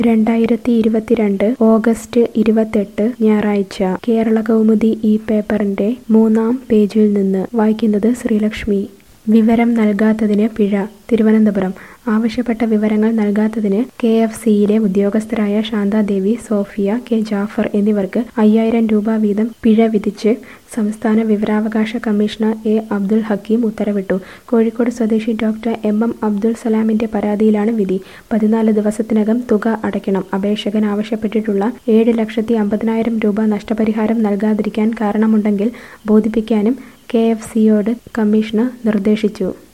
രണ്ടായിരത്തി ഇരുപത്തിരണ്ട് ഓഗസ്റ്റ് ഇരുപത്തെട്ട് ഞായറാഴ്ച കേരള കൗമുദി ഈ പേപ്പറിന്റെ മൂന്നാം പേജിൽ നിന്ന് വായിക്കുന്നത് ശ്രീലക്ഷ്മി വിവരം നൽകാത്തതിന് പിഴ തിരുവനന്തപുരം ആവശ്യപ്പെട്ട വിവരങ്ങൾ നൽകാത്തതിന് കെ എഫ് സിയിലെ ഉദ്യോഗസ്ഥരായ ശാന്താദേവി സോഫിയ കെ ജാഫർ എന്നിവർക്ക് അയ്യായിരം രൂപ വീതം പിഴ വിധിച്ച് സംസ്ഥാന വിവരാവകാശ കമ്മീഷണർ എ അബ്ദുൽ ഹക്കീം ഉത്തരവിട്ടു കോഴിക്കോട് സ്വദേശി ഡോക്ടർ എം എം അബ്ദുൽ സലാമിന്റെ പരാതിയിലാണ് വിധി പതിനാല് ദിവസത്തിനകം തുക അടയ്ക്കണം അപേക്ഷകൻ ആവശ്യപ്പെട്ടിട്ടുള്ള ഏഴ് ലക്ഷത്തി അമ്പതിനായിരം രൂപ നഷ്ടപരിഹാരം നൽകാതിരിക്കാൻ കാരണമുണ്ടെങ്കിൽ ബോധിപ്പിക്കാനും കെ എഫ് സിയോട് കമ്മീഷണർ നിർദ്ദേശിച്ചു